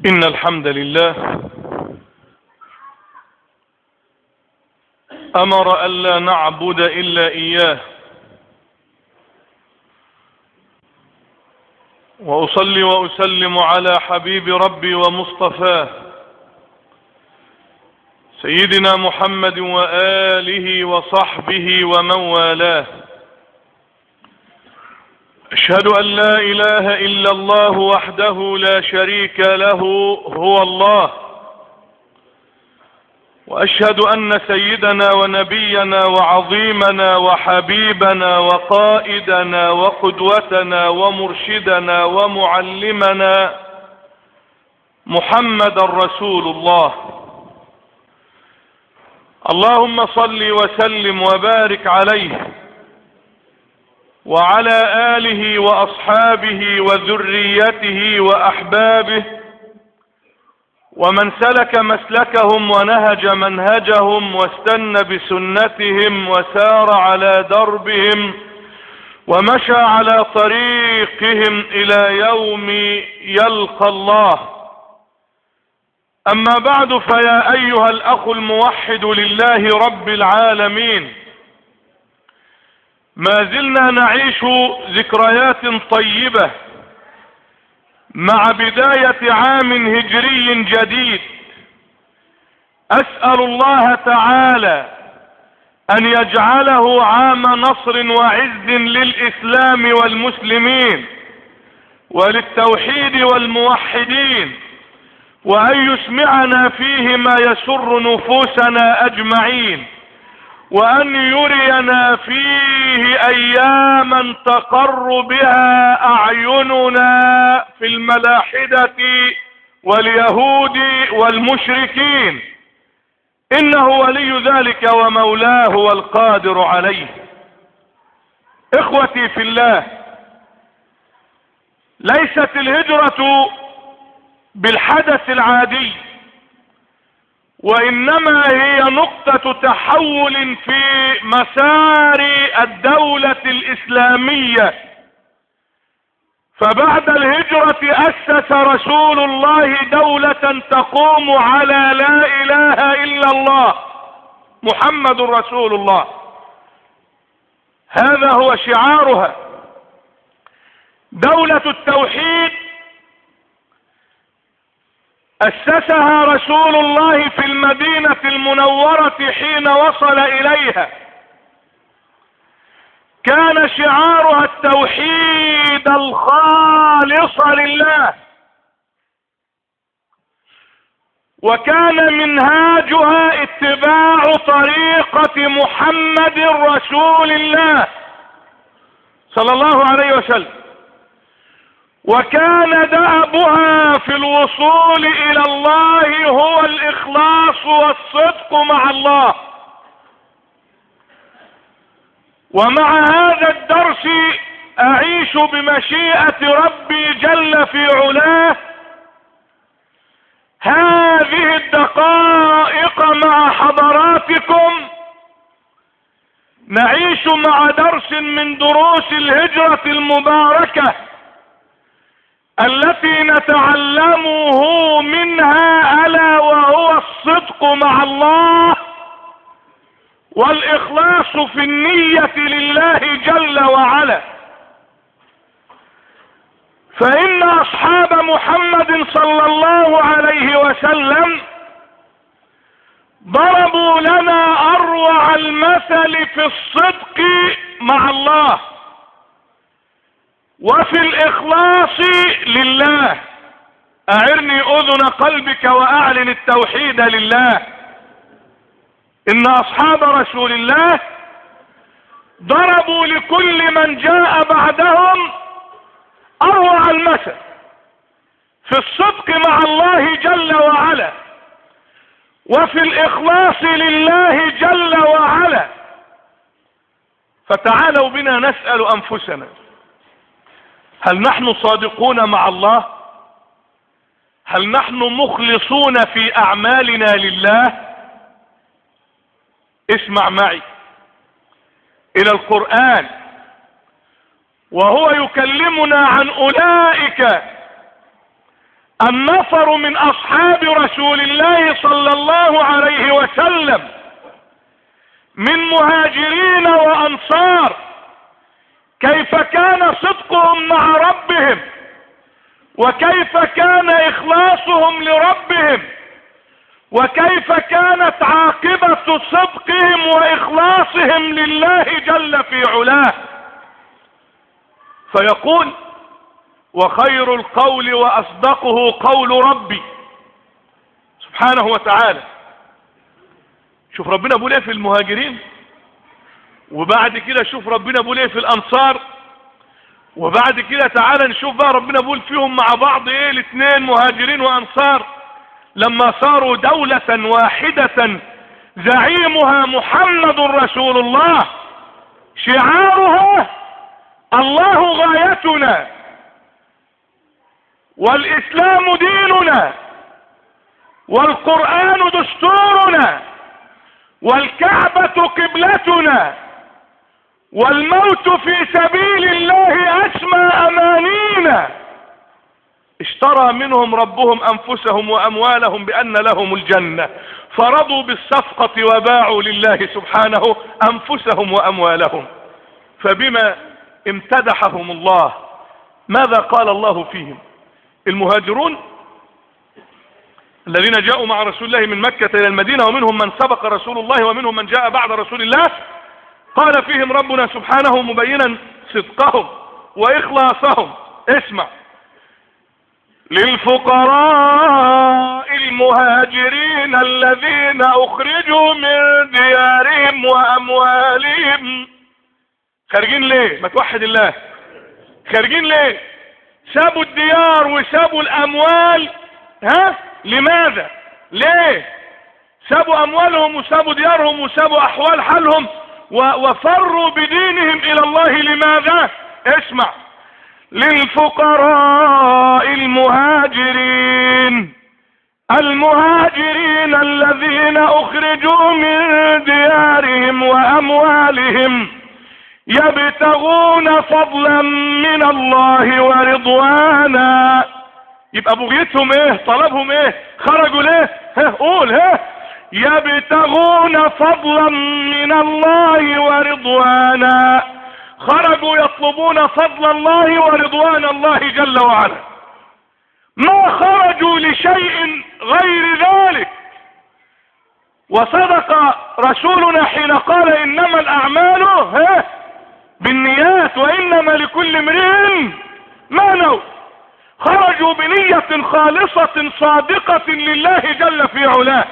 إن الحمد لله أمر ألا نعبد إلا إياه وأصلي وأسلم على حبيب ربي ومصطفاه سيدنا محمد وآله وصحبه ومن والاه أشهد أن لا إله إلا الله وحده لا شريك له هو الله وأشهد أن سيدنا ونبينا وعظيمنا وحبيبنا وقائدنا وقدوتنا ومرشدنا ومعلمنا محمد رسول الله اللهم صل وسلم وبارك عليه وعلى آله وأصحابه وذريته وأحبابه ومن سلك مسلكهم ونهج منهجهم واستنى بسنتهم وسار على دربهم ومشى على طريقهم إلى يوم يلقى الله أما بعد فيا أيها الأخ الموحد لله رب العالمين ما زلنا نعيش ذكريات طيبة مع بداية عام هجري جديد أسأل الله تعالى أن يجعله عام نصر وعز للإسلام والمسلمين وللتوحيد والموحدين وأن يسمعنا فيه ما يسر نفوسنا أجمعين وأن يرينا فيه أياما تقر بها أعيننا في الملاحدة واليهود والمشركين إنه ولي ذلك ومولاه والقادر عليه إخوتي في الله ليست الهجرة بالحدث العادي وإنما هي نقطة تحول في مسار الدولة الإسلامية فبعد الهجرة أسس رسول الله دولة تقوم على لا إله إلا الله محمد رسول الله هذا هو شعارها دولة التوحيد أسسها رسول الله في المدينة المنورة حين وصل إليها كان شعارها التوحيد الخالص لله وكان منهاجها اتباع طريقة محمد رسول الله صلى الله عليه وسلم وكان دأبها في الوصول إلى الله هو الإخلاص والصدق مع الله ومع هذا الدرس أعيش بمشيئة ربي جل في علاه هذه الدقائق مع حضراتكم نعيش مع درس من دروس الهجرة المباركة التي نتعلمه منها ألا وهو الصدق مع الله والإخلاص في النية لله جل وعلا فإن أصحاب محمد صلى الله عليه وسلم ضربوا لنا أروع المثل في الصدق مع الله وفي الإخلاص لله أعرني أذن قلبك وأعلن التوحيد لله إن أصحاب رسول الله ضربوا لكل من جاء بعدهم أروع المثل في الصدق مع الله جل وعلا وفي الإخلاص لله جل وعلا فتعالوا بنا نسأل أنفسنا هل نحن صادقون مع الله هل نحن مخلصون في اعمالنا لله اسمع معي الى القرآن وهو يكلمنا عن اولئك النفر من اصحاب رسول الله صلى الله عليه وسلم من مهاجرين وانصار كيف كان صدقهم مع ربهم وكيف كان اخلاصهم لربهم وكيف كانت عاقبة صدقهم واخلاصهم لله جل في علاه فيقول وخير القول واصدقه قول ربي سبحانه وتعالى شوف ربنا بيقول ايه في المهاجرين وبعد كده شوف ربنا بيقول ايه في الانصار وبعد كده تعالى نشوف بقى ربنا بيقول فيهم مع بعض ايه الاثنين مهاجرين وانصار لما صاروا دولة واحدة زعيمها محمد رسول الله شعارها الله غايتنا والاسلام ديننا والقرآن دستورنا والكعبة قبلتنا والموت في سبيل الله اسمى امانينا اشترى منهم ربهم انفسهم واموالهم بان لهم الجنة فرضوا بالصفقة وباعوا لله سبحانه انفسهم واموالهم فبما امتدحهم الله ماذا قال الله فيهم المهاجرون الذين جاءوا مع رسول الله من مكة الى المدينة ومنهم من سبق رسول الله ومنهم من جاء بعد رسول الله قال فيهم ربنا سبحانه مبينا صدقهم واخلاصهم اسمع للفقراء المهاجرين الذين اخرجوا من ديارهم واموالهم خارجين ليه ما توحد الله خارجين ليه سابوا الديار وسابوا الاموال ها لماذا ليه سابوا اموالهم وسابوا ديارهم وسابوا احوال حالهم وفروا بدينهم الى الله لماذا اسمع للفقراء المهاجرين المهاجرين الذين اخرجوا من ديارهم واموالهم يبتغون فضلا من الله ورضوانا يبقى بغيتهم ايه طلبهم ايه خرجوا ليه ها قول ها يبتغون فضلا من الله ورضوانا خرجوا يطلبون فضل الله ورضوان الله جل وعلا ما خرجوا لشيء غير ذلك وصدق رسولنا حين قال انما الاعمال ها بالنيات وانما لكل امرئ ما نوى خرجوا بنية خالصة صادقة لله جل في علاه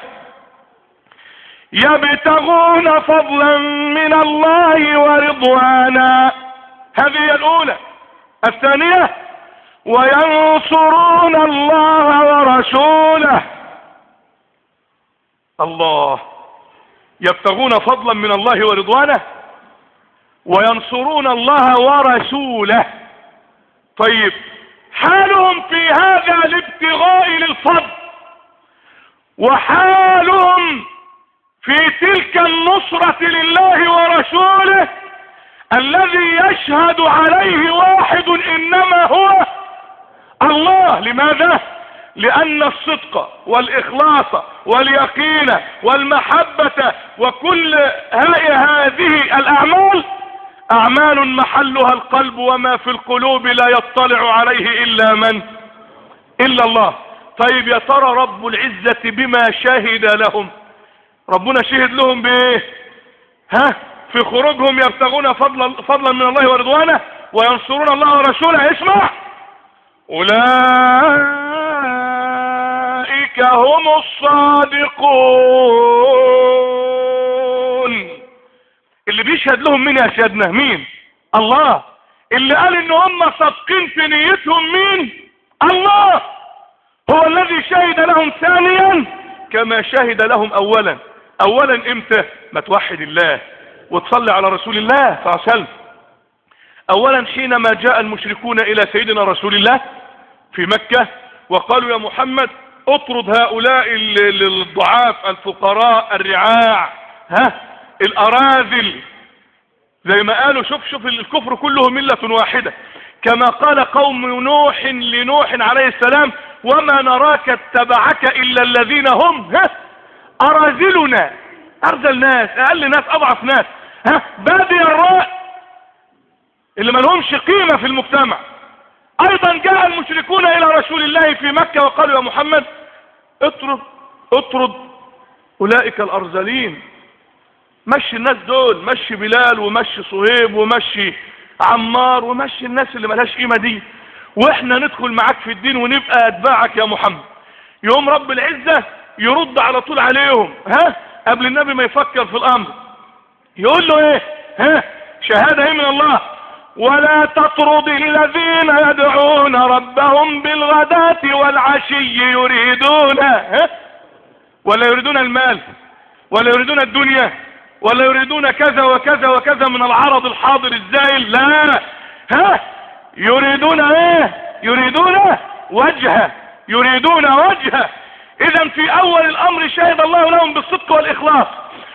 يبتغون فضلا من الله ورضوانا هذه الاولى الثانية وينصرون الله ورسوله الله يبتغون فضلا من الله ورضوانه وينصرون الله ورسوله طيب حالهم في هذا الابتغاء للفضل وحالهم في تلك النصرة لله ورسوله الذي يشهد عليه واحد انما هو الله لماذا لان الصدق والاخلاص واليقين والمحبة وكل هذه الاعمال اعمال محلها القلب وما في القلوب لا يطلع عليه الا من الا الله طيب يا ترى رب العزة بما شهد لهم ربنا شهد لهم بايه ها في خروجهم يبتغون فضلا فضلا من الله ورضوانه وينصرون الله ورسوله اسمع اولئك هم الصادقون اللي بيشهد لهم مين يا سيدنا مين الله اللي قال ان هم صادقين في نيتهم مين الله هو الذي شهد لهم ثانيا كما شهد لهم اولا اولا امتى ما توحد الله وتصلي على رسول الله صلى الله عليه وسلم اولا حينما جاء المشركون الى سيدنا رسول الله في مكة وقالوا يا محمد اطرد هؤلاء الضعاف الفقراء الرعاع ها الاراذل زي ما قالوا شوف شوف الكفر كله ملة واحدة كما قال قوم نوح لنوح عليه السلام وما نراك اتبعك الا الذين هم ها ارازلنا ارذل ناس اقل ناس اضعف ناس ها بادي الراء اللي ما لهمش قيمة في المجتمع ايضا جاء المشركون الى رسول الله في مكة وقالوا يا محمد اطرد اطرد اولئك الارذلين مشي الناس دول مشي بلال ومشي صهيب ومشي عمار ومشي الناس اللي ملهاش قيمة دي واحنا ندخل معاك في الدين ونبقى اتباعك يا محمد يوم رب العزة يرد على طول عليهم ها قبل النبي ما يفكر في الامر يقول له ايه ها شهادة ايه من الله ولا تطرد الذين يدعون ربهم بالغداة والعشي يريدون ها ولا يريدون المال ولا يريدون الدنيا ولا يريدون كذا وكذا وكذا من العرض الحاضر الزائل لا ها يريدون ايه يريدون وجهه يريدون وجهه اذا في اول الامر شهد الله لهم بالصدق والاخلاص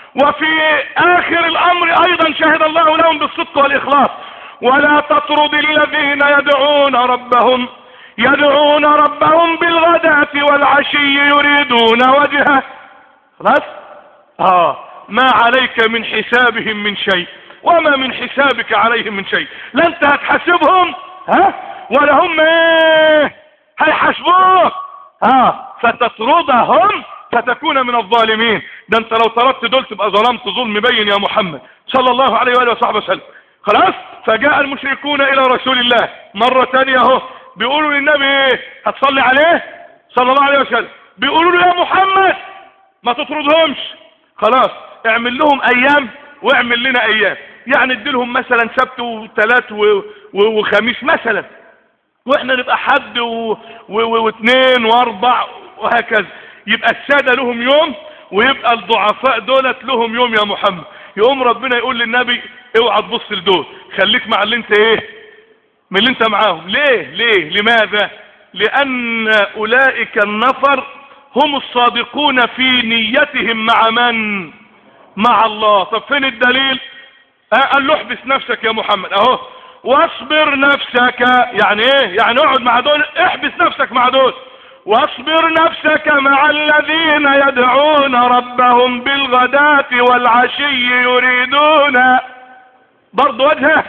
وفي اخر الامر ايضا شهد الله لهم بالصدق والاخلاص ولا تطرد الذين يدعون ربهم يدعون ربهم بالغداة والعشي يريدون وجهه خلاص اه ما عليك من حسابهم من شيء وما من حسابك عليهم من شيء لا انت هتحاسبهم ها ولا هم ايه هيحاسبوك ها فتطردهم فتكون من الظالمين ده انت لو طردت دول تبقى ظلمت ظلم بين يا محمد صلى الله عليه وآله وصحبه وسلم خلاص فجاء المشركون الى رسول الله مرة تانية اهو بيقولوا للنبي ايه هتصلي عليه صلى الله عليه وسلم بيقولوا له يا محمد ما تطردهمش خلاص اعمل لهم ايام واعمل لنا ايام يعني اديلهم مثلا سبت وثلاث و... و... وخميس مثلا واحنا نبقى حد و... و... واثنين واربع وهكذا يبقى السادة لهم يوم ويبقى الضعفاء دولت لهم يوم يا محمد يقوم ربنا يقول للنبي اوعى تبص لدول خليك مع اللي انت ايه من اللي انت معاهم ليه ليه لماذا لان اولئك النفر هم الصادقون في نيتهم مع من مع الله طب فين الدليل اه قال له احبس نفسك يا محمد اهو واصبر نفسك يعني ايه يعني اقعد مع دول احبس نفسك مع دول واصبر نفسك مع الذين يدعون ربهم بالغداة والعشي يريدون برضو وجهه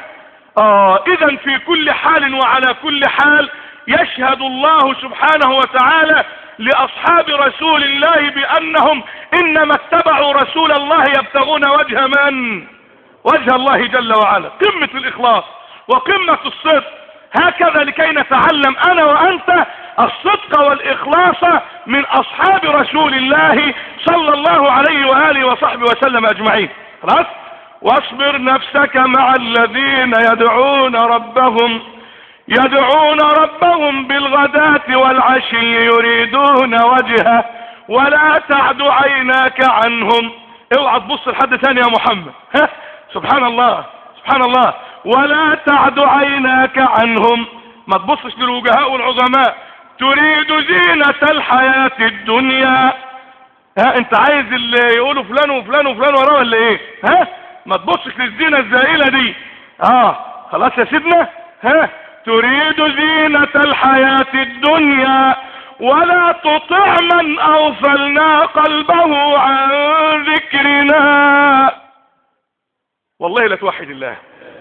اه اذا في كل حال وعلى كل حال يشهد الله سبحانه وتعالى لاصحاب رسول الله بانهم انما اتبعوا رسول الله يبتغون وجه من وجه الله جل وعلا قمة الاخلاص وقمة الصدق هكذا لكي نتعلم انا وانت الصدق والاخلاص من اصحاب رسول الله صلى الله عليه وآله وصحبه وسلم اجمعين خلاص واصبر نفسك مع الذين يدعون ربهم يدعون ربهم بالغداة والعشي يريدون وجهه ولا تعد عيناك عنهم اوعى تبص لحد ثاني يا محمد ها سبحان الله سبحان الله ولا تعد عيناك عنهم ما تبصش للوجهاء والعظماء تريد زينة الحياة الدنيا ها انت عايز اللي يقولوا فلان وفلان وفلان وراه ولا ايه ها ما تبصش للزينة الزائلة دي اه خلاص يا سيدنا ها تريد زينة الحياة الدنيا ولا تطع من اغفلنا قلبه عن ذكرنا والله لا توحد الله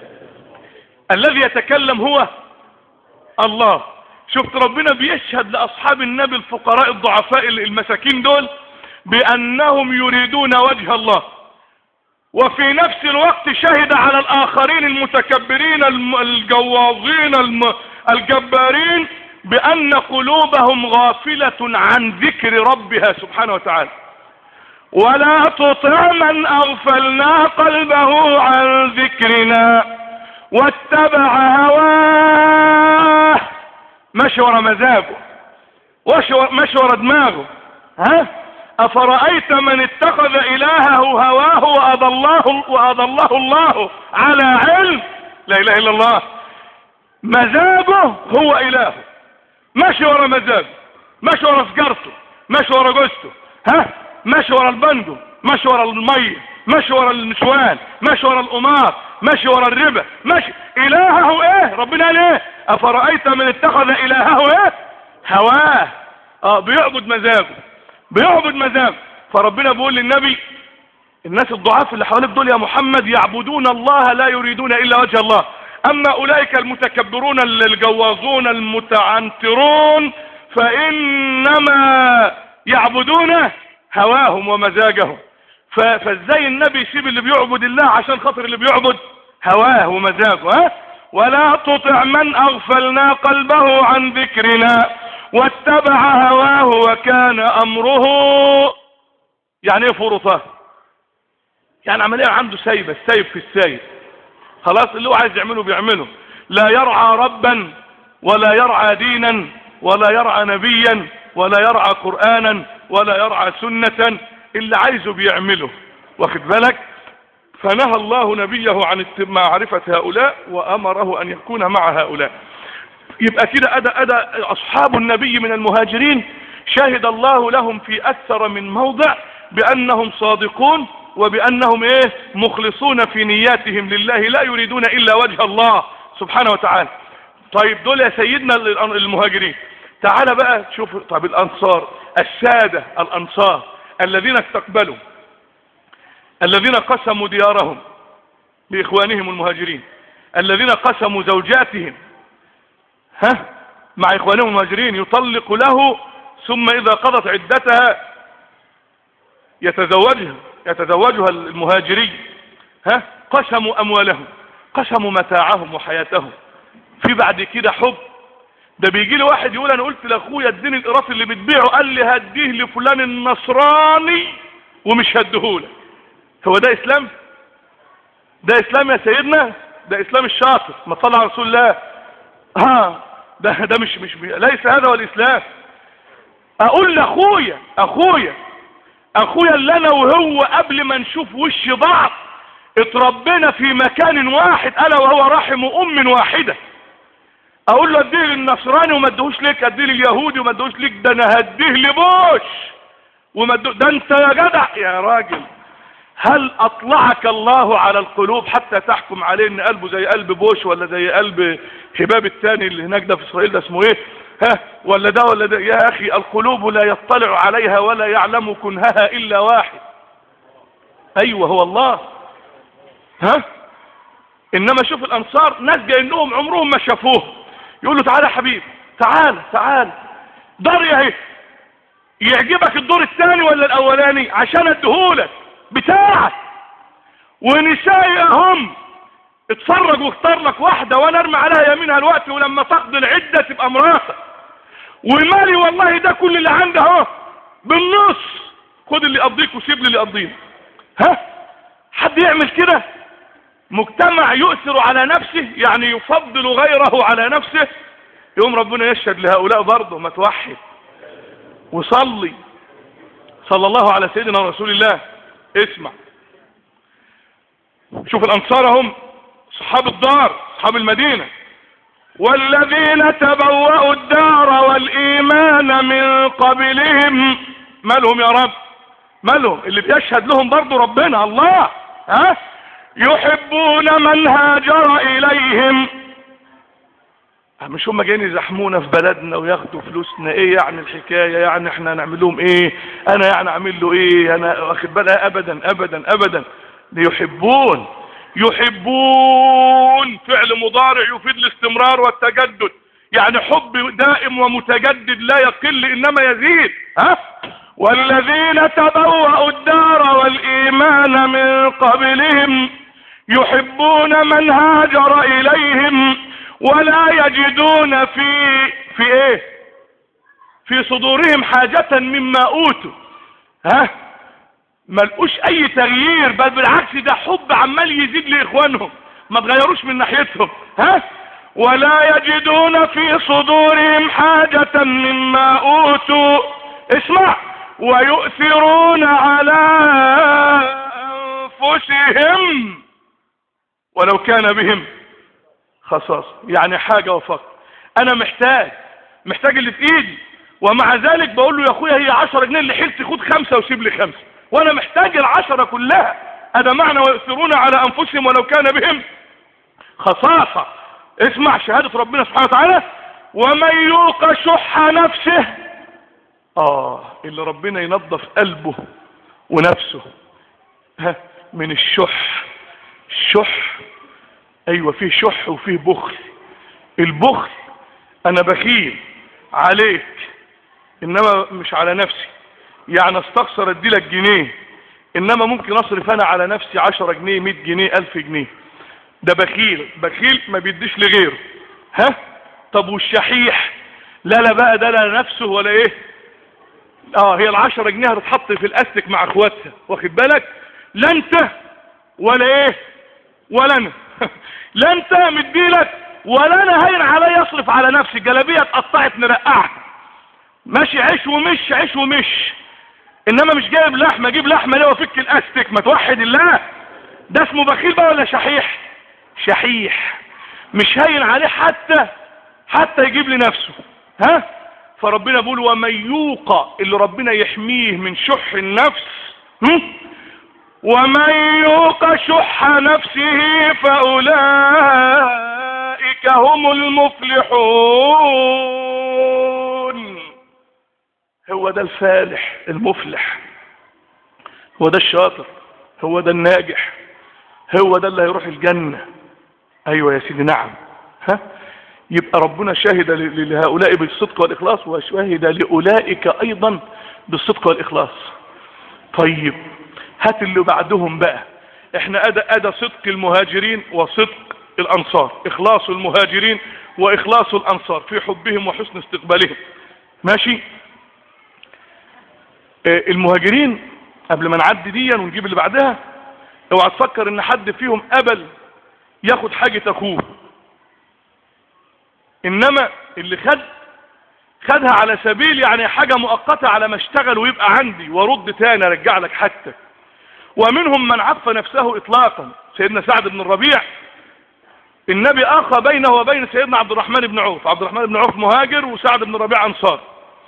الذي يتكلم هو الله شفت ربنا بيشهد لاصحاب النبي الفقراء الضعفاء المساكين دول بانهم يريدون وجه الله وفي نفس الوقت شهد على الاخرين المتكبرين الجواظين الجبارين بان قلوبهم غافلة عن ذكر ربها سبحانه وتعالى ولا تطع من اغفلنا قلبه عن ذكرنا واتبع هواه مشي ورا مزاجه مشي ورا دماغه ها افرأيت من اتخذ الهه هواه واضله واضله الله على علم لا اله الا الله مزاجه هو الهه ماشي ورا مزاجه ماشي ورا سجارته ماشي ورا جوزته ها ماشي ورا البندو ماشي ورا الميه ماشي ورا النسوان ماشي ورا القمار ماشي ورا الربا ماشي الهه ايه ربنا قال ايه افرأيت من اتخذ الهه ايه هواه اه بيعبد مزاجه بيعبد مزاجه فربنا بيقول للنبي الناس الضعاف اللي حواليك دول يا محمد يعبدون الله لا يريدون الا وجه الله اما اولئك المتكبرون الجوازون المتعنترون فانما يعبدون هواهم ومزاجهم فازاي النبي يسيب اللي بيعبد الله عشان خاطر اللي بيعبد هواه ومزاجه ها ولا تطع من اغفلنا قلبه عن ذكرنا واتبع هواه وكان امره يعني ايه فرطه يعني عمليه عنده سايبه السايب في السايب خلاص اللي هو عايز يعمله بيعمله لا يرعى ربا ولا يرعى دينا ولا يرعى نبيا ولا يرعى قرآنا ولا يرعى سنة اللي عايزه بيعمله واخد بالك فنهى الله نبيه عن معرفة هؤلاء وأمره أن يكون مع هؤلاء يبقى كده أدى أدى أصحاب النبي من المهاجرين شهد الله لهم في أكثر من موضع بأنهم صادقون وبأنهم إيه مخلصون في نياتهم لله لا يريدون إلا وجه الله سبحانه وتعالى طيب دول يا سيدنا المهاجرين تعال بقى شوف طب الأنصار السادة الأنصار الذين استقبلوا الذين قسموا ديارهم بإخوانهم المهاجرين الذين قسموا زوجاتهم ها مع إخوانهم المهاجرين يطلق له ثم إذا قضت عدتها يتزوجها يتزوجها المهاجري ها قسموا أموالهم قسموا متاعهم وحياتهم في بعد كده حب ده بيجي لي واحد يقول انا قلت لاخويا اديني القراص اللي بتبيعه قال لي هديه لفلان النصراني ومش هديهولك هو ده اسلام ده اسلام يا سيدنا ده اسلام الشاطر ما صلى على رسول الله ها ده ده مش مش ليس هذا هو الاسلام اقول لاخويا اخويا اخويا اللي انا وهو قبل ما نشوف وش بعض اتربينا في مكان واحد الا وهو رحم ام واحده اقول له اديه للنصراني وما اديهوش ليك اديه لليهودي وما اديهوش ليك ده انا هديه لبوش وما ده انت يا جدع يا راجل هل اطلعك الله على القلوب حتى تحكم عليه ان قلبه زي قلب بوش ولا زي قلب هباب الثاني اللي هناك ده في اسرائيل ده اسمه ايه ها ولا ده ولا ده يا اخي القلوب لا يطلع عليها ولا يعلم كنهها الا واحد ايوه هو الله ها انما شوف الانصار ناس جايين عمرهم ما شافوه يقول له تعالى يا حبيبي تعالى تعالى دار اهي يعجبك الدور الثاني ولا الاولاني عشان اديهولك بتاعك ونسائي هم اتفرج واختار لك واحدة وانا ارمي عليها يمينها الوقت ولما تقضي العدة تبقى مراتك ومالي والله ده كل اللي عندي اهو بالنص خد اللي يقضيك وسيب لي اللي يقضيني ها حد يعمل كده مجتمع يؤثر على نفسه يعني يفضل غيره على نفسه يوم ربنا يشهد لهؤلاء برضه ما توحد وصلي صلى الله على سيدنا رسول الله اسمع شوف الانصار هم صحاب الدار صحاب المدينة والذين تبوأوا الدار والإيمان من قبلهم مالهم يا رب مالهم اللي بيشهد لهم برضو ربنا الله ها يحبون من هاجر إليهم مش هم جايين يزحمونا في بلدنا وياخدوا فلوسنا ايه يعني الحكاية يعني احنا نعمل لهم ايه انا يعني اعمل له ايه انا واخد بالها ابدا ابدا ابدا يحبون يحبون فعل مضارع يفيد الاستمرار والتجدد يعني حب دائم ومتجدد لا يقل انما يزيد ها والذين تبوأوا الدار والايمان من قبلهم يحبون من هاجر اليهم ولا يجدون في في ايه في صدورهم حاجة مما اوتوا ها ملقوش اي تغيير بل بالعكس ده حب عمال يزيد لاخوانهم ما تغيروش من ناحيتهم ها ولا يجدون في صدورهم حاجة مما اوتوا اسمع ويؤثرون على انفسهم ولو كان بهم خصاصة يعني حاجة وفقط انا محتاج محتاج اللي في ايدي ومع ذلك بقول له يا اخويا هي عشرة جنيه اللي حلت خد خمسة وسيب لي خمسة وانا محتاج العشرة كلها هذا معنى ويؤثرون على انفسهم ولو كان بهم خصاصة اسمع شهادة ربنا سبحانه وتعالى ومن يوق شح نفسه اه اللي ربنا ينظف قلبه ونفسه ها من الشح الشح ايوه فيه شح وفيه بخل البخل انا بخيل عليك انما مش على نفسي يعني استخسر اديلك جنيه انما ممكن اصرف انا على نفسي عشرة جنيه مئة جنيه الف جنيه ده بخيل بخيل ما بيديش لغيره ها طب والشحيح لا لا بقى ده لا نفسه ولا ايه اه هي العشرة جنيه هتتحط في الاستك مع اخواتها واخد بالك لا انت ولا ايه ولا انا لا انت مديلك ولا انا هين علي اصرف على نفسي الجلابيه اتقطعت مرقعت ماشي عيش ومش عيش ومش انما مش جايب لحمه اجيب لحمه ليه وافك الاستك ما توحد الله ده اسمه بخيل بقى ولا شحيح شحيح مش هين عليه حتى حتى يجيب لنفسه ها فربنا بيقول ومن يوق اللي ربنا يحميه من شح النفس هم؟ ومن يوق شح نفسه فأولئك هم المفلحون هو ده الفالح المفلح هو ده الشاطر هو ده الناجح هو ده اللي هيروح الجنة ايوه يا سيدي نعم ها يبقى ربنا شهد ل- لهؤلاء بالصدق والإخلاص وشهد لأولئك أيضا بالصدق والإخلاص طيب هات اللي بعدهم بقى احنا أدى, أدى صدق المهاجرين وصدق الأنصار إخلاص المهاجرين وإخلاص الأنصار في حبهم وحسن استقبالهم ماشي آه، المهاجرين قبل ما نعدي دي ونجيب اللي بعدها اوعى تفكر ان حد فيهم قبل ياخد حاجة اخوه انما اللي خد خدها على سبيل يعني حاجة مؤقتة على ما اشتغل ويبقى عندي ورد تاني ارجع لك حاجتك ومنهم من عف نفسه اطلاقا سيدنا سعد بن الربيع النبي اخى بينه وبين سيدنا عبد الرحمن بن عوف عبد الرحمن بن عوف مهاجر وسعد بن الربيع انصار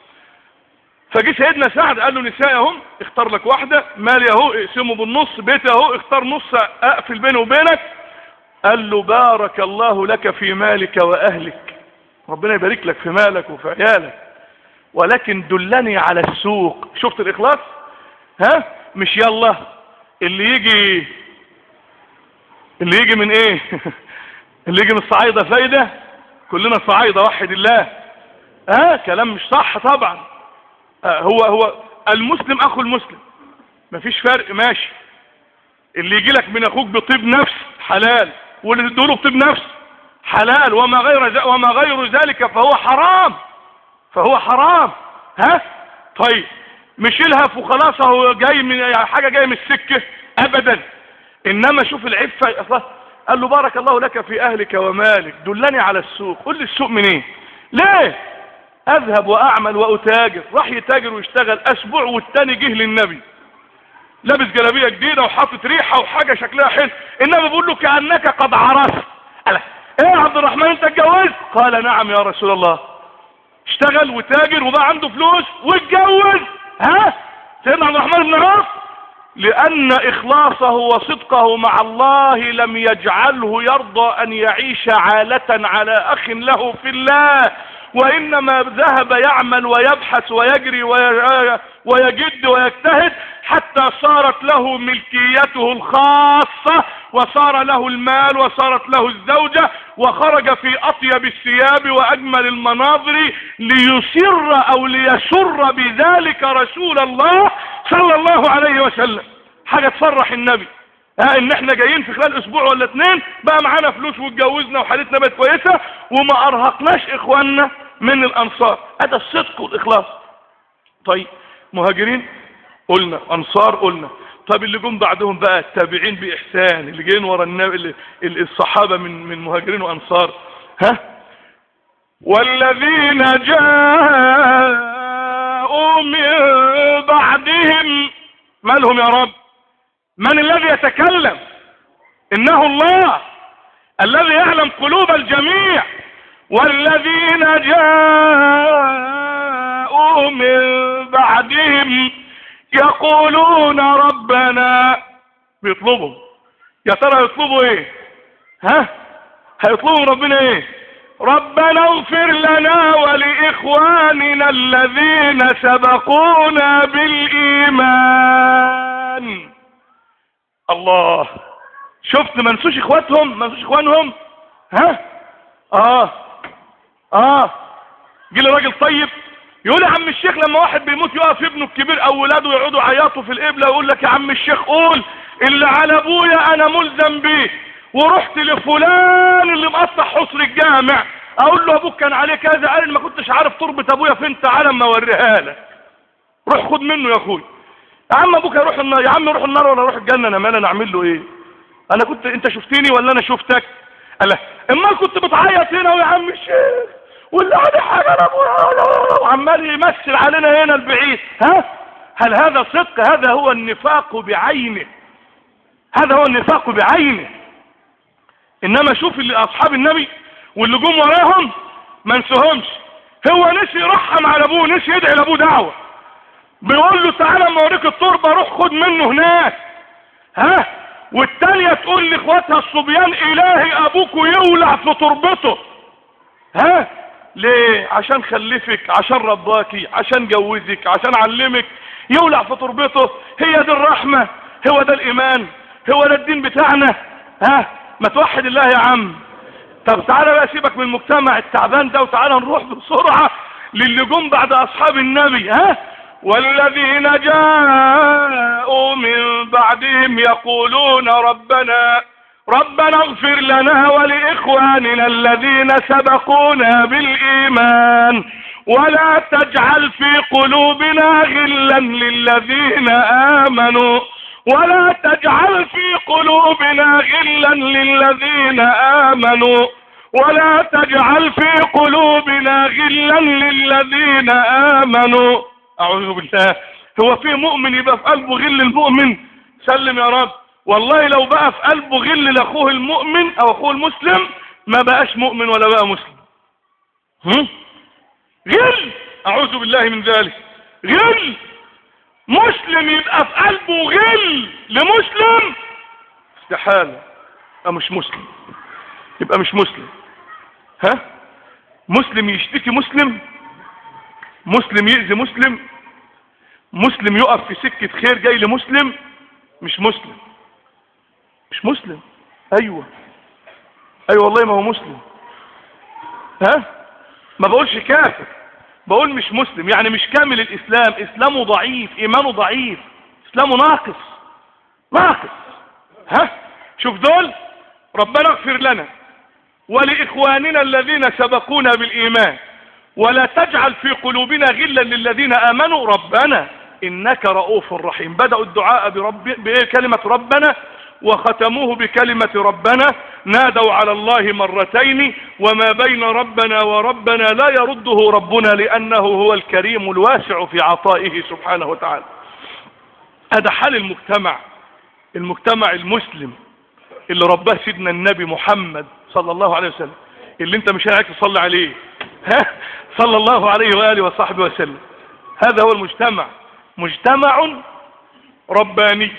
فجي سيدنا سعد قال له نساء اهم اختار لك واحدة مالي اهو اقسمه بالنص بيتي اهو اختار نص اقفل بيني وبينك قال له بارك الله لك في مالك واهلك ربنا يبارك لك في مالك وفي عيالك ولكن دلني على السوق شفت الاخلاص ها مش يلا اللي يجي اللي يجي من ايه اللي يجي من الصعايدة فايدة كلنا صعايدة وحد الله ها كلام مش صح طبعا آه هو هو المسلم اخو المسلم مفيش فرق ماشي اللي يجي لك من اخوك بطيب نفس حلال واللي تدوله بطيب نفس حلال وما غير ذ- وما غير ذلك فهو حرام فهو حرام ها طيب مش الهف وخلاص هو جاي من يعني حاجه جايه من السكه ابدا انما شوف العفه أصلا قال له بارك الله لك في اهلك ومالك دلني على السوق قول لي السوق منين ليه اذهب واعمل واتاجر راح يتاجر ويشتغل اسبوع والتاني جه للنبي لابس جلابيه جديده وحاطط ريحه وحاجه شكلها حلو انما بيقول له كانك قد عرفت قال ايه يا عبد الرحمن انت اتجوزت قال نعم يا رسول الله اشتغل وتاجر وبقى عنده فلوس واتجوز ها سيدنا عبد الرحمن بن عوف لأن إخلاصه وصدقه مع الله لم يجعله يرضى أن يعيش عالة على أخ له في الله وإنما ذهب يعمل ويبحث ويجري وي- ويجد ويجتهد حتى صارت له ملكيته الخاصة وصار له المال وصارت له الزوجة وخرج في أطيب الثياب وأجمل المناظر ليسر أو ليسر بذلك رسول الله صلى الله عليه وسلم حاجة تفرح النبي ها ان احنا جايين في خلال اسبوع ولا اتنين بقى معانا فلوس واتجوزنا وحالتنا بقت كويسة وما ارهقناش اخواننا من الانصار هذا الصدق والاخلاص طيب مهاجرين قلنا انصار قلنا طب اللي جم بعدهم بقى التابعين باحسان اللي جايين ورا النبي اللي- اللي- الصحابه من من مهاجرين وانصار ها والذين جاءوا من بعدهم مالهم يا رب من الذي يتكلم انه الله الذي يعلم قلوب الجميع والذين جاءوا من بعدهم يقولون ربنا بيطلبوا يا ترى يطلبوا ايه ها هيطلبوا ربنا ايه ربنا اغفر لنا ولإخواننا الذين سبقونا بالإيمان الله شفت ما نسوش اخواتهم ما نسوش اخوانهم ها اه اه جه لي راجل طيب يقول يا عم الشيخ لما واحد بيموت يقف ابنه الكبير او ولاده يقعدوا يعيطوا في القبله ويقول لك يا عم الشيخ قول اللي على ابويا انا ملزم بيه ورحت لفلان اللي مقطع حصر الجامع اقول له ابوك كان عليه كذا قال ما كنتش عارف تربة ابويا فين تعالى اما اوريها لك روح خد منه يا اخوي يا عم ابوك يروح النار يا عم يروح النار ولا يروح الجنه انا مال انا اعمل له ايه انا كنت انت شفتني ولا انا شفتك قال اما كنت بتعيط هنا ويا عم الشيخ واللي عليه حاجه انا ابويا وعمال يمثل علينا هنا البعيد ها هل هذا صدق هذا هو النفاق بعينه هذا هو النفاق بعينه انما شوف اللي اصحاب النبي واللي جم وراهم ما نسوهمش هو نسي يرحم على ابوه نسي يدعي لابوه دعوه بيقول له تعالى اما اوريك التربه روح خد منه هناك ها والتانية تقول لاخواتها الصبيان الهي ابوك يولع في تربته ها ليه عشان خلفك عشان رباكي عشان جوزك عشان علمك يولع في تربته هي دي الرحمة هو ده الايمان هو ده الدين بتاعنا ها ما توحد الله يا عم طب تعالى بقى سيبك من المجتمع التعبان ده وتعالى نروح بسرعة للي جم بعد اصحاب النبي ها والذين جاءوا من بعدهم يقولون ربنا ربنا اغفر لنا ولإخواننا الذين سبقونا بالإيمان ولا تجعل في قلوبنا غلا للذين آمنوا ولا تجعل في قلوبنا غلا للذين آمنوا ولا تجعل في قلوبنا غلا للذين آمنوا أعوذ بالله هو في مؤمن يبقى في قلبه غل المؤمن سلم يا رب والله لو بقى في قلبه غل لاخوه المؤمن او اخوه المسلم ما بقاش مؤمن ولا بقى مسلم هم؟ غل اعوذ بالله من ذلك غل مسلم يبقى في قلبه غل لمسلم استحالة يبقى مش مسلم يبقى مش مسلم ها مسلم يشتكي مسلم مسلم يأذي مسلم مسلم يقف في سكة خير جاي لمسلم مش مسلم مش مسلم ايوه ايوه والله ما هو مسلم ها ما بقولش كافر بقول مش مسلم يعني مش كامل الاسلام اسلامه ضعيف ايمانه ضعيف اسلامه ناقص ناقص ها شوف دول ربنا اغفر لنا ولاخواننا الذين سبقونا بالايمان ولا تجعل في قلوبنا غلا للذين امنوا ربنا انك رؤوف رحيم بدأوا الدعاء برب بكلمة ربنا وختموه بكلمة ربنا نادوا على الله مرتين وما بين ربنا وربنا لا يرده ربنا لأنه هو الكريم الواسع في عطائه سبحانه وتعالى هذا حال المجتمع المجتمع المسلم اللي رباه سيدنا النبي محمد صلى الله عليه وسلم اللي انت مش هيك تصلي عليه ها صلى الله عليه وآله وصحبه وسلم هذا هو المجتمع مجتمع رباني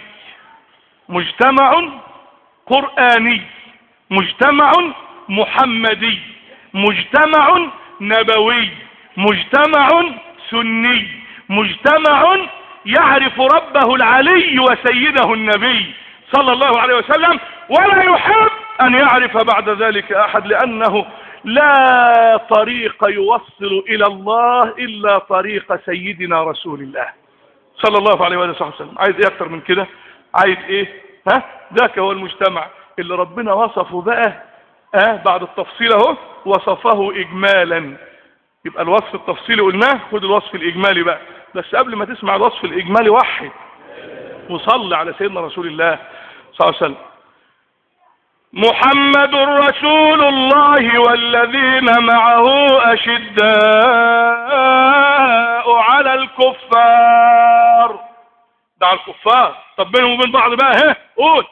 مجتمع قرآني مجتمع محمدي مجتمع نبوي مجتمع سني مجتمع يعرف ربه العلي وسيده النبي صلى الله عليه وسلم ولا يحب أن يعرف بعد ذلك أحد لأنه لا طريق يوصل إلى الله إلا طريق سيدنا رسول الله صلى الله عليه وآله وسلم عايز ايه اكتر من كده عايز ايه ها ذاك هو المجتمع اللي ربنا وصفه بقى اه بعد التفصيل اهو وصفه اجمالا يبقى الوصف التفصيلي قلناه خد الوصف الاجمالي بقى بس قبل ما تسمع الوصف الاجمالي وحد وصلي على سيدنا رسول الله صلى الله عليه وسلم محمد رسول الله والذين معه أشداء على الكفار ده على الكفار طب بينهم وبين بعض بقى ها قول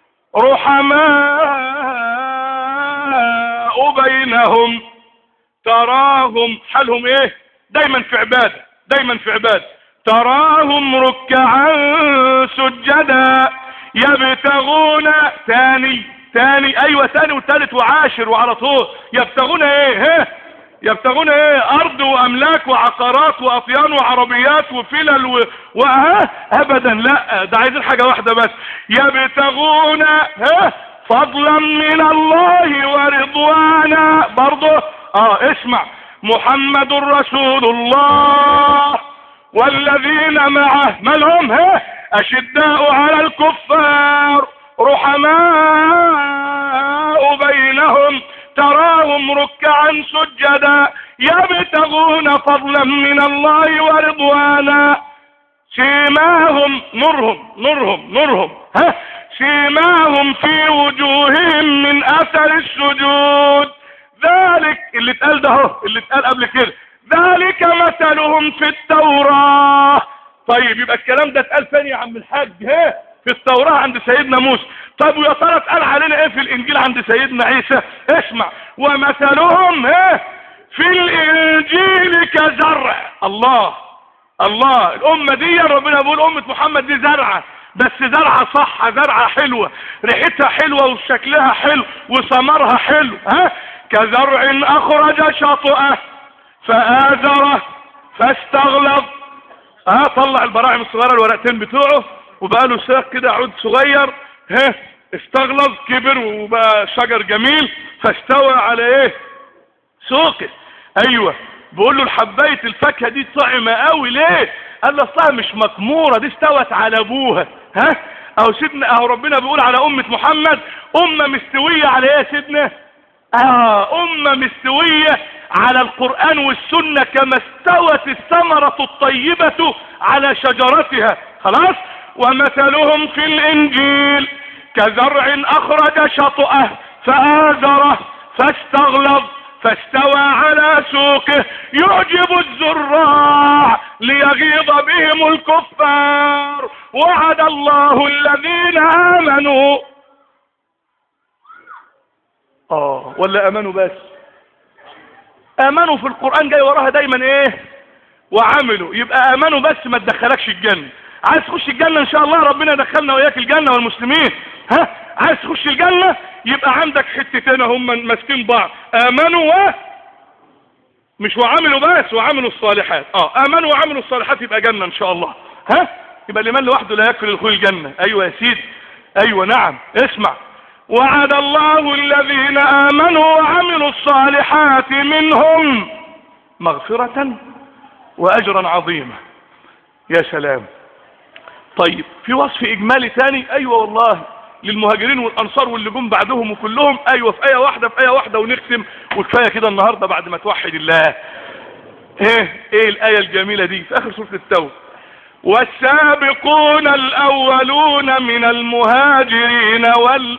رحماء بينهم تراهم حالهم ايه دايما في عبادة دايما في عبادة تراهم ركعا سجدا يبتغون ثاني ثاني ايوه ثاني وثالث وعاشر وعلى طول يبتغون ايه ها يبتغون ايه ارض واملاك وعقارات واطيان وعربيات وفلل و... واه ابدا لا ده عايزين حاجة واحدة بس يبتغون ها فضلا من الله ورضوانا برضه اه اسمع محمد رسول الله والذين معه ما لهم ها اشداء على الكفار رحماء بينهم تراهم ركعا سجدا يبتغون فضلا من الله ورضوانا سيماهم نورهم نورهم نورهم ها سيماهم في وجوههم من اثر السجود ذلك اللي اتقال ده اهو اللي اتقال قبل كده ذلك مثلهم في التوراة طيب يبقى الكلام ده اتقال فين يا عم الحاج ها في التوراة عند سيدنا موسى طب ويا ترى اتقال علينا ايه في الانجيل عند سيدنا عيسى اسمع ومثلهم ها في الانجيل كزرع الله الله الامة دي ربنا بيقول امة محمد دي زرعة بس زرعة صح زرعة حلوة ريحتها حلوة وشكلها حلو وثمرها حلو ها كزرع اخرج شطأه فآزره فاستغلظ ها طلع البراعم الصغيرة الورقتين بتوعه وبقى له ساق كده عود صغير ها استغلظ كبر وبقى شجر جميل فاستوى على ايه سوقه ايوه بقول له الحبايه الفاكهه دي طعمه قوي ليه قال له اصلها مش مكموره دي استوت على ابوها ها او سيدنا اهو ربنا بيقول على امه محمد امه مستويه على ايه يا سيدنا اه امه مستويه على القران والسنه كما استوت الثمره الطيبه على شجرتها خلاص ومثلهم في الانجيل كزرع اخرج شطأه فآزره فاستغلظ فاستوى على سوقه يعجب الزراع ليغيظ بهم الكفار وعد الله الذين آمنوا اه ولا امنوا بس امنوا في القرآن جاي وراها دايما ايه وعملوا يبقى امنوا بس ما تدخلكش الجنة عايز تخش الجنة ان شاء الله ربنا يدخلنا وياك الجنة والمسلمين ها عايز تخش الجنة يبقى عندك حتتين هم ماسكين بعض امنوا و مش وعملوا بس وعملوا الصالحات اه امنوا وعملوا الصالحات يبقى جنة ان شاء الله ها يبقى لمن لوحده لا يكفي لدخول الجنة ايوه يا سيدي ايوه نعم اسمع وعد الله الذين امنوا وعملوا الصالحات منهم مغفرة واجرا عظيما يا سلام طيب في وصف اجمالي ثاني ايوه والله للمهاجرين والانصار واللي جم بعدهم وكلهم ايوه في ايه واحده في ايه واحده ونختم وكفايه كده النهارده بعد ما توحد الله ايه ايه الايه الجميله دي في اخر سوره التوبه والسابقون الاولون من المهاجرين وال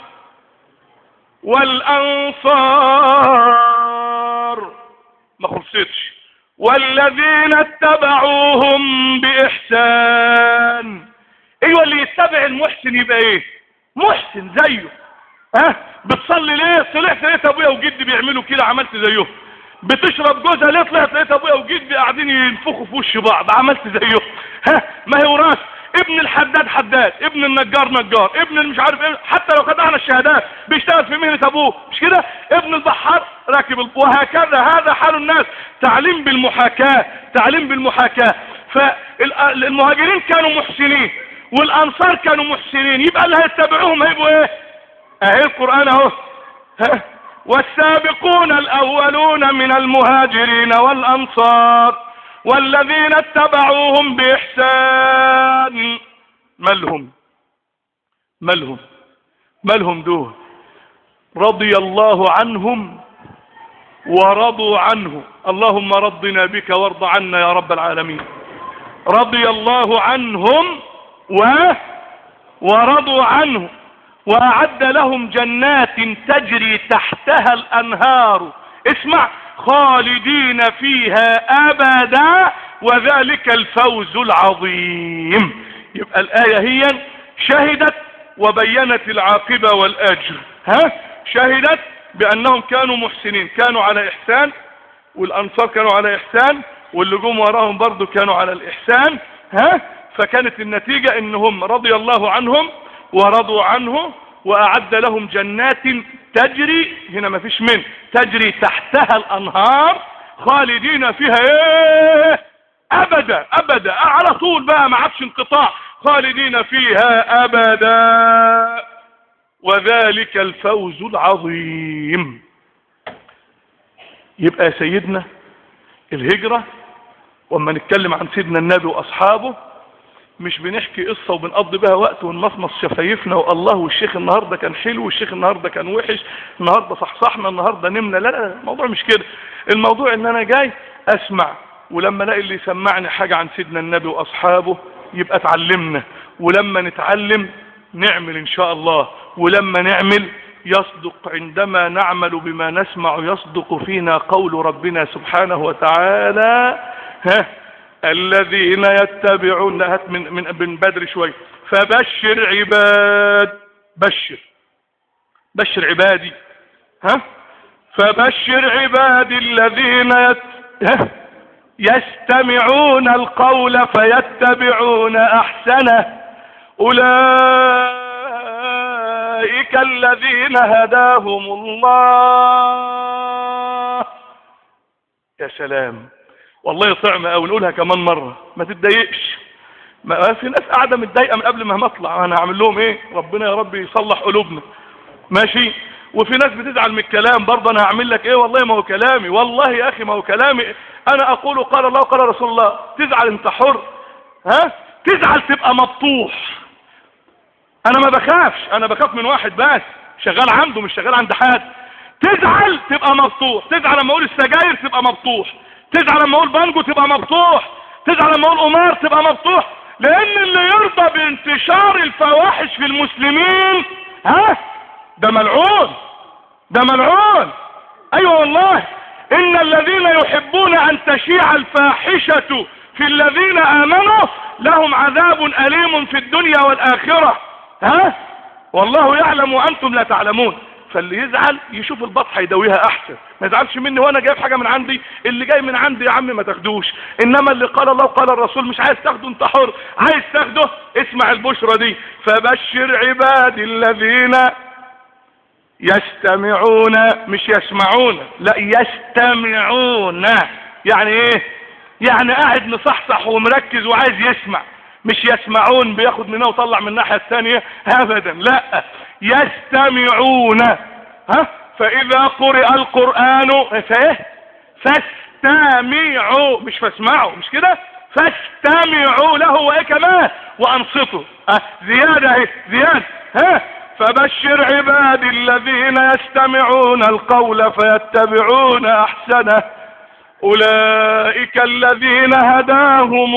والانصار ما خلصتش والذين اتبعوهم باحسان ايوه اللي يتبع المحسن يبقى ايه محسن زيه ها بتصلي ليه طلعت لقيت ابويا وجدي بيعملوا كده عملت زيهم بتشرب جوزها ليه طلعت لقيت ابويا وجدي قاعدين ينفخوا في وش بعض عملت زيهم ها ما هي وراث ابن الحداد حداد ابن النجار نجار ابن مش عارف ايه حتى لو خدعنا الشهادات بيشتغل في مهنه ابوه مش كده ابن البحار راكب ال- وهكذا هذا حال الناس تعليم بالمحاكاه تعليم بالمحاكاه فالمهاجرين كانوا محسنين والانصار كانوا محسنين يبقى اللي هيتبعوهم هيبقوا ايه اهي القران اهو ها والسابقون الاولون من المهاجرين والانصار والذين اتبعوهم باحسان مالهم مالهم مالهم دول رضي الله عنهم ورضوا عنه اللهم رضنا بك وارض عنا يا رب العالمين رضي الله عنهم و ورضوا عنه وأعد لهم جنات تجري تحتها الأنهار اسمع خالدين فيها أبدا وذلك الفوز العظيم يبقى الآية هي شهدت وبينت العاقبة والأجر ها شهدت بأنهم كانوا محسنين كانوا على إحسان والأنصار كانوا على إحسان واللي جم وراهم برضو كانوا على الإحسان ها فكانت النتيجة إنهم رضي الله عنهم ورضوا عنه وأعد لهم جنات تجري هنا ما فيش من تجري تحتها الأنهار خالدين فيها ايه ابدا ابدا على طول بقى ما عادش انقطاع خالدين فيها ابدا وذلك الفوز العظيم يبقى يا سيدنا الهجرة واما نتكلم عن سيدنا النبي واصحابه مش بنحكي قصة وبنقضي بها وقت ونمصمص شفايفنا والله والشيخ النهاردة كان حلو والشيخ النهاردة كان وحش النهاردة صحصحنا النهاردة نمنا لا لا الموضوع مش كده الموضوع ان انا جاي اسمع ولما الاقي اللي يسمعني حاجة عن سيدنا النبي واصحابه يبقى اتعلمنا ولما نتعلم نعمل ان شاء الله ولما نعمل يصدق عندما نعمل بما نسمع يصدق فينا قول ربنا سبحانه وتعالى ها الذين يتبعون هات من من من بدري شوي فبشر عباد بشر بشر عبادي ها فبشر عبادي الذين يت... ها؟ يستمعون القول فيتبعون احسنه اولئك الذين هداهم الله يا سلام والله طعمة او نقولها كمان مرة ما تتضايقش ما في ناس قاعدة متضايقة من قبل ما اطلع انا هعمل لهم ايه ربنا يا رب يصلح قلوبنا ماشي وفي ناس بتزعل من الكلام برضه انا هعمل لك ايه والله ما هو كلامي والله يا اخي ما هو كلامي انا اقول قال الله قال رسول الله تزعل انت حر ها تزعل تبقى مبطوح انا ما بخافش انا بخاف من واحد بس شغال عنده مش شغال عند حد تزعل تبقى مبطوح تزعل لما اقول السجاير تبقى مبطوح تزعل لما اقول بانجو تبقى مبطوح تزعل لما اقول قمار تبقى مبطوح لان اللي يرضى بانتشار الفواحش في المسلمين ها ده ملعون ده ملعون ايوه والله ان الذين يحبون ان تشيع الفاحشة في الذين امنوا لهم عذاب اليم في الدنيا والاخرة ها والله يعلم وانتم لا تعلمون فاللي يزعل يشوف البط هيداويها احسن ما يزعلش مني وانا جايب حاجه من عندي اللي جاي من عندي يا عم ما تاخدوش انما اللي قال الله وقال الرسول مش عايز تاخده انت حر عايز تاخده اسمع البشرى دي فبشر عبادي الذين يستمعون مش يسمعون لا يستمعون يعني ايه يعني قاعد مصحصح ومركز وعايز يسمع مش يسمعون بياخد منها وطلع من الناحية الثانية ابدا لا يستمعون ها فاذا قرئ القرآن فايه فاستمعوا مش فاسمعوا مش كده فاستمعوا له وايه كمان وانصتوا اه زيادة اهي زيادة ها فبشر عبادي الذين يستمعون القول فيتبعون احسنه اولئك الذين هداهم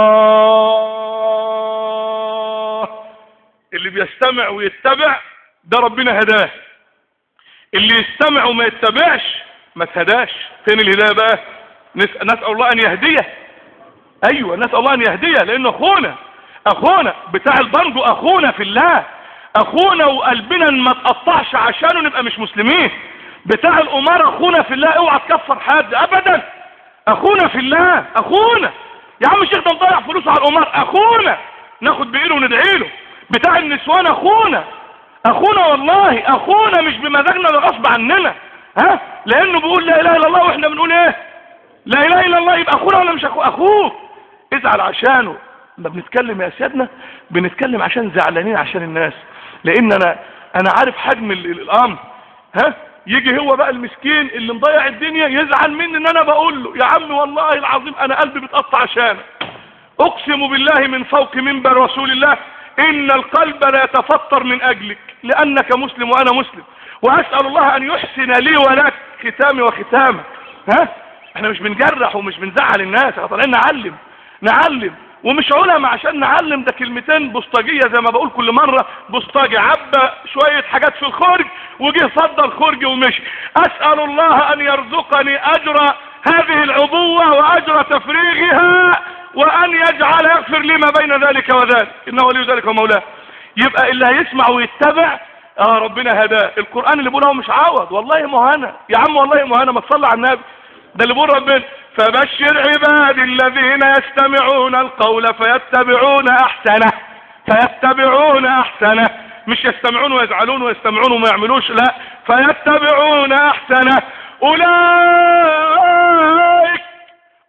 الله اللي بيستمع ويتبع ده ربنا هداه اللي يستمع وما يتبعش ما تهداش فين الهدايه بقى نسال الله ان يهديه ايوه نسال الله ان يهديه لانه اخونا اخونا بتاع البرجو اخونا في الله اخونا وقلبنا ما تقطعش عشانه نبقى مش مسلمين بتاع الامار اخونا في الله اوعى تكفر حد ابدا اخونا في الله اخونا يا عم الشيخ ده مضيع فلوسه على الامار اخونا ناخد بايده وندعي له بتاع النسوان اخونا اخونا والله اخونا مش بمزاجنا ده غصب عننا ها لانه بيقول لا اله الا الله واحنا بنقول ايه لا اله الا الله يبقى اخونا ولا مش اخوه اخوك ازعل عشانه لما بنتكلم يا سيادنا بنتكلم عشان زعلانين عشان الناس لان انا انا عارف حجم الامر ها يجي هو بقى المسكين اللي مضيع الدنيا يزعل مني ان انا بقول له يا عم والله العظيم انا قلبي بتقطع عشانك اقسم بالله من فوق منبر رسول الله ان القلب لا يتفطر من اجلك لانك مسلم وانا مسلم واسال الله ان يحسن لي ولك ختامي وختامك ها احنا مش بنجرح ومش بنزعل الناس احنا طالعين نعلم نعلم ومش علماء عشان نعلم ده كلمتين بوسطجية زي ما بقول كل مرة بوسطجي عبى شوية حاجات في الخرج وجه صدر خرج ومشي اسأل الله ان يرزقني اجر هذه العبوة واجر تفريغها وان يجعل يغفر لي ما بين ذلك وذلك انه ولي ذلك ومولاه يبقى اللي هيسمع ويتبع اه ربنا هداه القرآن اللي بقوله مش عوض والله مهنا يا عم والله مهنا ما تصلي على النبي ده اللي بيقول ربنا فبشر عبادي الذين يستمعون القول فيتبعون احسنه فيتبعون احسنه مش يستمعون ويزعلون ويستمعون وما يعملوش لا فيتبعون احسنه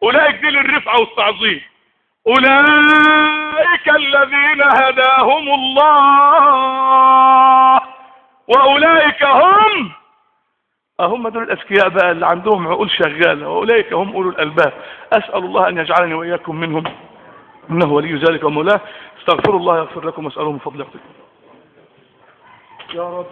اولئك دي للرفعة والتعظيم اولئك الذين هداهم الله واولئك هم هم دول الاذكياء بقى اللي عندهم عقول شغالة واولئك هم اولو الالباب اسأل الله ان يجعلني واياكم منهم انه ولي ذلك ومولاه استغفر الله يغفر لكم واسأله من فضل يعطيكم يا رب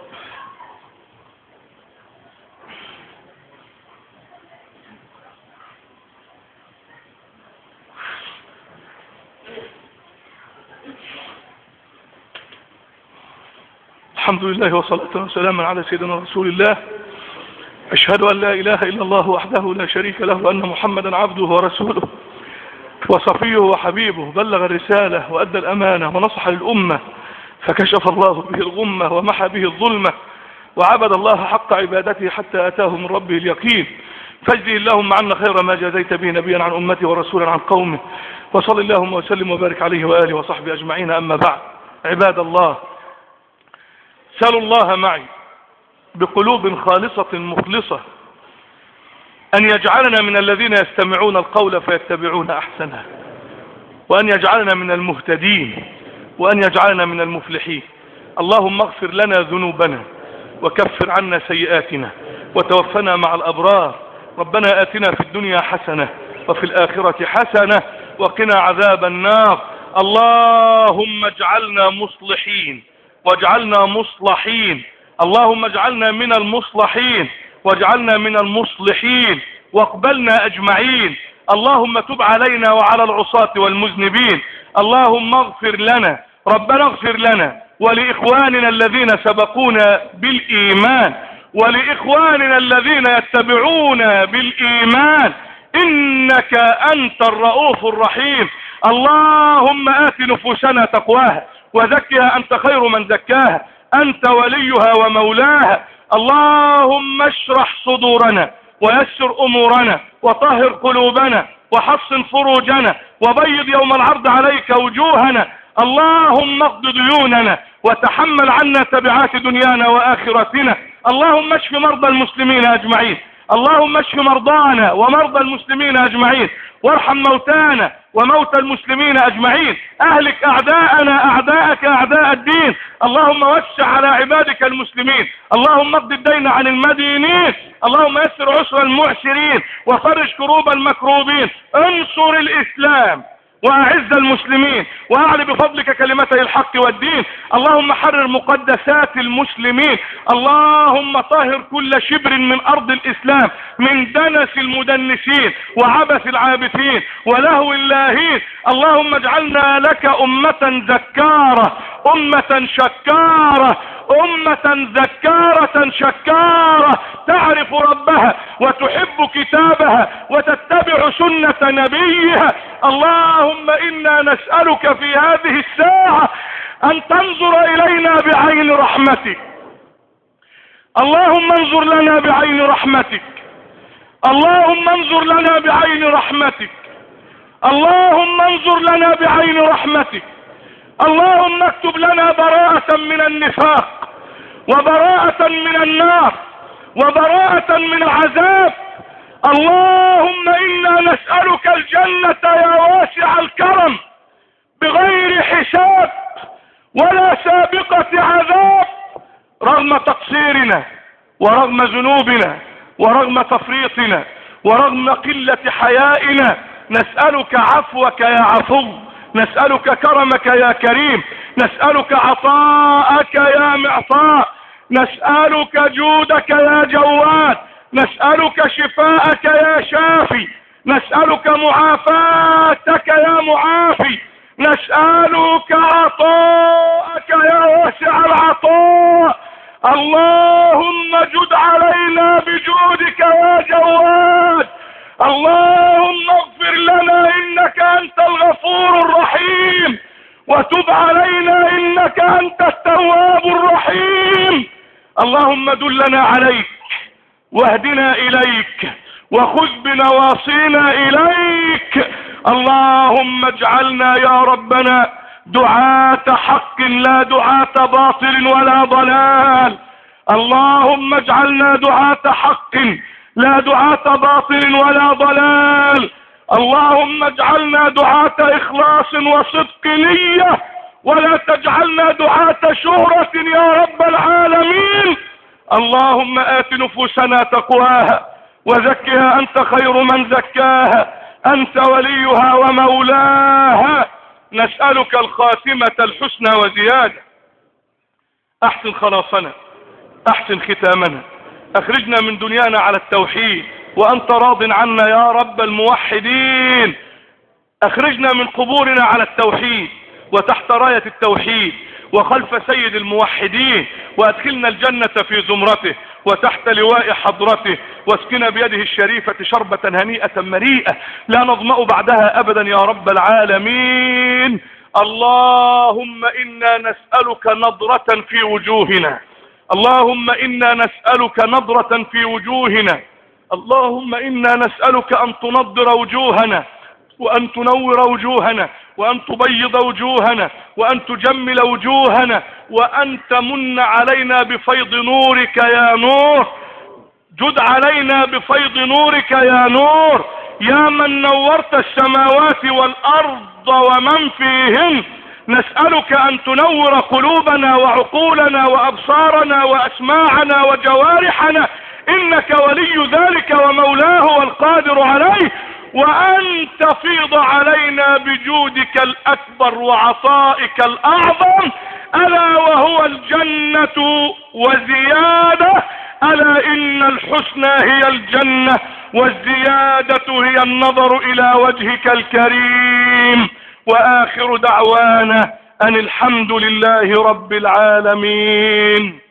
الحمد لله وصلاة وسلاما على سيدنا رسول الله أشهد أن لا إله إلا الله وحده لا شريك له وأن محمدا عبده ورسوله وصفيه وحبيبه بلغ الرسالة وأدى الأمانة ونصح للأمة فكشف الله به الغمة ومحى به الظلمة وعبد الله حق عبادته حتى أتاه من ربه اليقين فاجزي اللهم عنا خير ما جازيت به نبيا عن أمته ورسولا عن قومه وصل اللهم وسلم وبارك عليه وآله وصحبه أجمعين أما بعد عباد الله سألوا الله معي بقلوب خالصة مخلصة أن يجعلنا من الذين يستمعون القول فيتبعون أحسنه وأن يجعلنا من المهتدين وأن يجعلنا من المفلحين اللهم اغفر لنا ذنوبنا وكفر عنا سيئاتنا وتوفنا مع الأبرار ربنا آتنا في الدنيا حسنة وفي الآخرة حسنة وقنا عذاب النار اللهم اجعلنا مصلحين واجعلنا مصلحين اللهم اجعلنا من المصلحين واجعلنا من المصلحين واقبلنا اجمعين اللهم تب علينا وعلى العصاة والمذنبين اللهم اغفر لنا ربنا اغفر لنا ولإخواننا الذين سبقونا بالإيمان ولإخواننا الذين يتبعون بالإيمان إنك أنت الرؤوف الرحيم اللهم آت نفوسنا تقواها وزكها أنت خير من زكاها أنت وليها ومولاها اللهم اشرح صدورنا ويسر أمورنا وطهر قلوبنا وحصن فروجنا وبيض يوم العرض عليك وجوهنا اللهم اقض ديوننا وتحمل عنا تبعات دنيانا وآخرتنا اللهم اشف مرضى المسلمين أجمعين اللهم اشف مرضانا ومرضى المسلمين أجمعين وارحم موتانا وموتى المسلمين أجمعين أهلك أعداءنا أعداءك أعداء الدين اللهم وسع على عبادك المسلمين اللهم اقض الدين عن المدينين اللهم يسر عسر المعسرين وفرج كروب المكروبين انصر الإسلام وأعز المسلمين وأعلي بفضلك كلمتي الحق والدين اللهم حرر مقدسات المسلمين اللهم طهر كل شبر من أرض الإسلام من دنس المدنسين وعبث العابثين ولهو اللاهين اللهم اجعلنا لك أمة زكارة أمة شكارة أمة ذكارة شكارة تعرف ربها وتحب كتابها وتتبع سنة نبيها اللهم إنا نسألك في هذه الساعة أن تنظر إلينا بعين رحمتك اللهم انظر لنا بعين رحمتك اللهم انظر لنا بعين رحمتك اللهم انظر لنا بعين رحمتك اللهم اكتب لنا براءة من النفاق وبراءة من النار وبراءة من العذاب اللهم انا نسألك الجنة يا واسع الكرم بغير حساب ولا سابقة عذاب رغم تقصيرنا ورغم ذنوبنا ورغم تفريطنا ورغم قلة حيائنا نسألك عفوك يا عفو نسألك كرمك يا كريم نسألك عطاءك يا معطاء نسألك جودك يا جواد نسألك شفاءك يا شافي نسألك معافاتك يا معافي نسألك عطاءك يا واسع العطاء اللهم جد علينا بجودك يا جواد اللهم اغفر لنا انك انت الغفور الرحيم وتب علينا انك انت التواب الرحيم اللهم دلنا عليك واهدنا اليك وخذ بنواصينا اليك اللهم اجعلنا يا ربنا دعاة حق لا دعاة باطل ولا ضلال اللهم اجعلنا دعاة حق لا دعاة باطل ولا ضلال اللهم اجعلنا دعاة اخلاص وصدق نية ولا تجعلنا دعاة شهرة يا رب العالمين اللهم آت نفوسنا تقواها وزكها انت خير من زكاها انت وليها ومولاها نسألك الخاتمة الحسنى وزيادة احسن خلاصنا احسن ختامنا اخرجنا من دنيانا على التوحيد وانت راض عنا يا رب الموحدين اخرجنا من قبورنا على التوحيد وتحت راية التوحيد وخلف سيد الموحدين وادخلنا الجنة في زمرته وتحت لواء حضرته واسقنا بيده الشريفة شربة هنيئة مريئة لا نظمأ بعدها ابدا يا رب العالمين اللهم انا نسألك نظرة في وجوهنا اللهم انا نسألك نظرة في وجوهنا اللهم انا نسألك ان تنضر وجوهنا وان تنور وجوهنا وان تبيض وجوهنا وان تجمل وجوهنا وان تمن علينا بفيض نورك يا نور جد علينا بفيض نورك يا نور يا من نورت السماوات والارض ومن فيهن نسألك ان تنور قلوبنا وعقولنا وابصارنا واسماعنا وجوارحنا انك ولي ذلك ومولاه والقادر عليه وان تفيض علينا بجودك الاكبر وعطائك الاعظم الا وهو الجنة وزيادة الا ان الحسنى هي الجنة والزيادة هي النظر الى وجهك الكريم واخر دعوانا ان الحمد لله رب العالمين